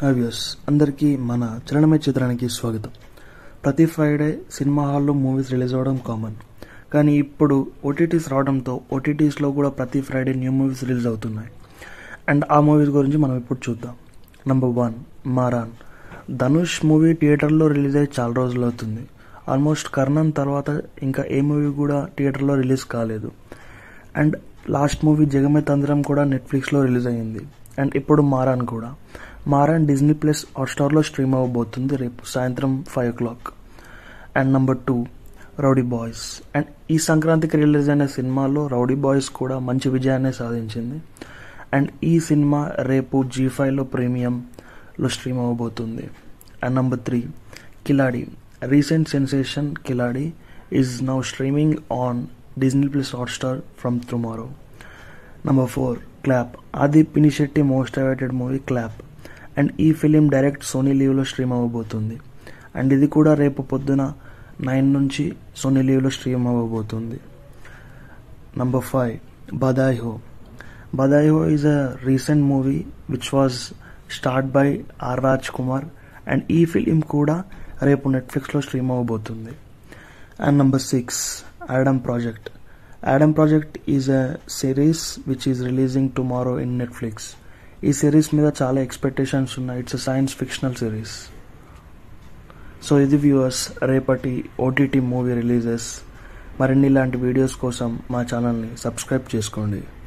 views అందరికీ మన చలనమయ చిత్రానికి స్వాగతం ప్రతి ఫ్రైడే సినిమా హాల్లో మూవీస్ రిలీజ్ అవ్వడం కామన్ కానీ ఇప్పుడు ఓటీటీస్ రావడంతో ఓటీటీస్లో కూడా ప్రతి ఫ్రైడే న్యూ మూవీస్ రిలీజ్ అవుతున్నాయి అండ్ ఆ మూవీస్ గురించి మనం ఇప్పుడు చూద్దాం number one Maaran Dhanush movie థియేటర్లో రిలీజ్ అయ్యి చాలా రోజులు అవుతుంది ఆల్మోస్ట్ కర్ణన్ తర్వాత ఇంకా ఏ మూవీ కూడా థియేటర్లో రిలీజ్ కాలేదు అండ్ లాస్ట్ మూవీ జగమే తంత్రం కూడా నెట్ఫ్లిక్స్లో రిలీజ్ అయ్యింది అండ్ ఇప్పుడు మారాన్ కూడా మారాన్ డిజ్నీ ప్లస్ హాట్స్టార్లో స్ట్రీమ్ అవ్వబోతుంది రేపు సాయంత్రం five o'clock and number two Rowdy Boys and ఈ సంక్రాంతికి రిలీజ్ అయిన సినిమాలో రౌడీ బాయ్స్ కూడా మంచి విజయాన్ని సాధించింది అండ్ ఈ సినిమా రేపు జీ ఫైవ్లో ప్రీమియంలో స్ట్రీమ్ అవ్వబోతుంది and number three Khiladi recent sensation Khiladi is now streaming on Disney plus Hotstar from tomorrow number four Clap Aadhi Pinisetty most awaited movie Clap and ఈ ఫిలిం డైరెక్ట్ సోనీ లీవ్లో స్ట్రీమ్ అవ్వబోతుంది అండ్ ఇది కూడా రేపు పొద్దున నైన్ నుంచి సోనీ లీవ్లో స్ట్రీమ్ అవ్వబోతుంది number five Badhaai Ho Badhaai Ho is a recent movie which was start by R Raj Kumar and ఈ ఫిలిం కూడా రేపు నెట్ఫ్లిక్స్లో స్ట్రీమ్ అవ్వబోతుంది and number six Adam project Adam project is a series which is releasing tomorrow in Netflix ఈ series మీద చాలా expectations ఉన్నాయి it's science fictional series so ఇది వ్యూవర్స్ రేపటి ఓటీటీ మూవీ రిలీజెస్ మరిన్ని ఇలాంటి వీడియోస్ కోసం మా ఛానల్ని సబ్స్క్రైబ్ చేసుకోండి